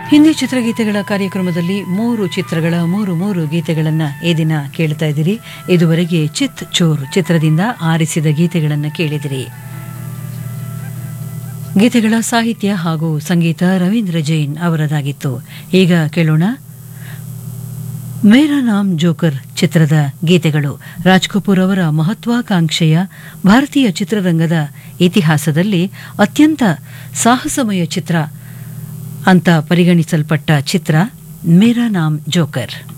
ಹಿಂದಿ ಚಿತ್ರಗೀತೆಗಳ ಕಾರ್ಯಕ್ರಮದಲ್ಲಿ ಮೂರು ಚಿತ್ರಗಳ ಮೂರು ಮೂರು ಗೀತೆಗಳನ್ನು ಈ ದಿನ ಕೇಳ್ತಾ ಇದ್ದೀರಿ ಇದುವರೆಗೆ ಚಿತ್ ಚೋರ್ ಚಿತ್ರದಿಂದ ಆರಿಸಿದ ಗೀತೆಗಳನ್ನು ಕೇಳಿದಿರಿ ಗೀತೆಗಳ ಸಾಹಿತ್ಯ ಹಾಗೂ ಸಂಗೀತ ರವೀಂದ್ರ ಜೈನ್ ಅವರದಾಗಿತ್ತು ಈಗ ಕೇಳೋಣ ಮೇರಾ ನಾಮ್ ಜೋಕರ್ ಚಿತ್ರದ ಗೀತೆಗಳು ರಾಜ್ ಕಪೂರ್ ಅವರ ಮಹತ್ವಾಕಾಂಕ್ಷೆಯ ಭಾರತೀಯ ಚಿತ್ರರಂಗದ ಇತಿಹಾಸದಲ್ಲಿ ಅತ್ಯಂತ ಸಾಹಸಮಯ ಚಿತ್ರ ಅಂತ ಪರಿಗಣಿಸಲ್ಪಟ್ಟ ಚಿತ್ರ ಮೇರಾ ನಾಮ್ ಜೋಕರ್